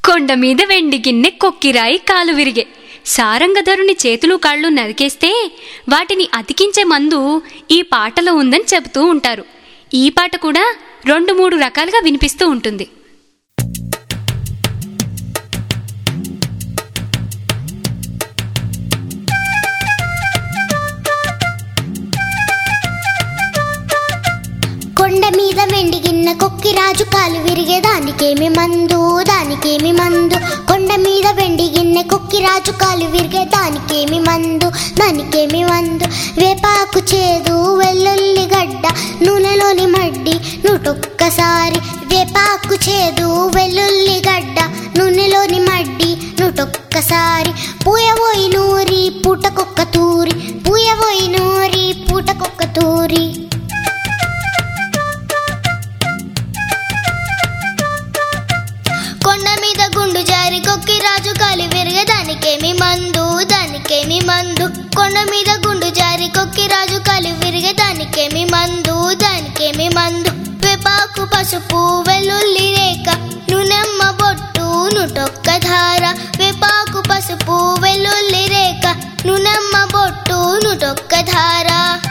కొండ మీద వెండి గిన్నె కొక్కిరాయి కాలు విరిగే సారంగధరుని చేతులు కాళ్ళు నరికేస్తే వాటిని అతికించే మందు ఈ పాటలో ఉందని చెబుతూ ఉంటారు ఈ పాట కూడా రెండు మూడు రకాలుగా వినిపిస్తూ ఉంటుంది కొండ మీద వెండి గిన్నె కొక్కి రాజు కాలు విరిగే దానికేమి మందు దానికేమి మందు కొండ మీద వెండి గిన్నె కొక్కి రాజు కాలు విరిగే దానికేమి మందు దానికేమి మందు వేపాకు చేదు వెల్లుల్లి గడ్డ నూనెలోని మడ్డి నూటొక్కసారి వేపాకు చేదు వెల్లుల్లి గడ్డ నూనెలోని మడ్డి నూటొక్కసారి పూయబోయి నూరి పూటకొక్క తూరి పూయబోయి నూరి పూటకొక్క తూరి కొండ మీద గుండు జారి కొక్కి రాజు కాలి విరిగే దానికేమి మందు దానికేమి మందు కొండ మీద గుండు జారి కొక్కి రాజు కాలి విరిగే దానికేమి మందు దానికేమి మందు వేపాకు పసుపు వెల్లుల్లి రేఖ నూనెమ్మ బొట్టు నుటొక్క ధార వేపాకు పసుపు వెల్లుల్లి రేఖ నూనెమ్మ బొట్టు నుటొక్క ధార